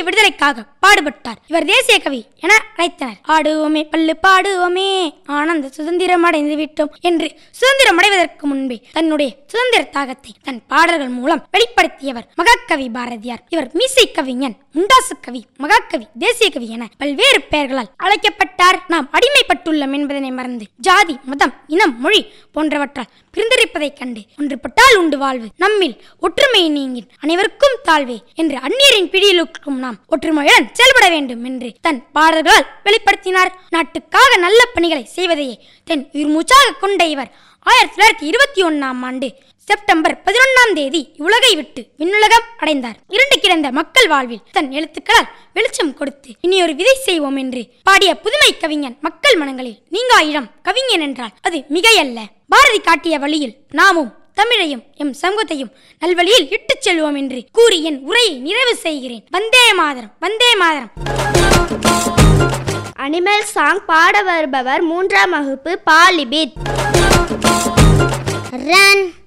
விடுதலைக்காக பாடுபட்டார் இவர் தேசிய கவி என அழைத்தனர் ஆடுவோமே பல்லு பாடுவோமே ஆனந்த சுதந்திரம் அடைந்து விட்டோம் என்று சுதந்திரம் அடைவதற்கு முன்பே தன்னுடைய சுதந்திர தாகத்தை தன் பாடல்கள் மூலம் வெளிப்படுத்தியவர் மகாகவி பாரதியார் இவர் மீசை கவிஞன் முண்டாசு கவி மகாகவி தேசிய கவி என பல்வேறு பெயர்களால் அழைக்கப்பட்டார் நாம் அடிமைப்பட்டுள்ளோம் என்பதனை மறந்து ஜாதி மதம் இனம் மொழி போன்றவற்றால் பிரிந்திருப்பதைக் கண்டு ஒன்றுபட்டால் உண்டு வாழ்வு நம்மில் ஒற்றுமை நீங்கின் அனைவருக்கும் தாழ்வே என்று அந்நியரின் பிடியிலுக்கும் நாம் ஒற்றுமையுடன் செயல்பட வேண்டும் என்று தன் பாடல்களால் வெளிப்படுத்தினார் நாட்டுக்காக நல்ல பணிகளை செய்வதையே தன் உயிர் மூச்சாக கொண்ட இவர் ஆயிரத்தி தொள்ளாயிரத்தி இருபத்தி ஒன்னாம் ஆண்டு செப்டம்பர் பதினொன்னாம் தேதி உலகை விட்டு விண்ணுலகம் அடைந்தார் இருண்டு கிடந்த மக்கள் வாழ்வில் தன் எழுத்துக்களால் வெளிச்சம் கொடுத்து இனி ஒரு விதை செய்வோம் என்று பாடிய புதுமை கவிஞன் மக்கள் மனங்களில் நீங்கா இடம் கவிஞன் என்றால் அது மிகையல்ல பாரதி காட்டிய வழியில் நாமும் தமிழையும் எம் சமூகத்தையும் நல்வழியில் இட்டுச் செல்வோம் என்று கூறி என் உரையை நிறைவு செய்கிறேன் வந்தே மாதரம் வந்தே மாதரம் அனிமல் சாங் பாட வருபவர் மூன்றாம் வகுப்பு பாலிபித் ரன்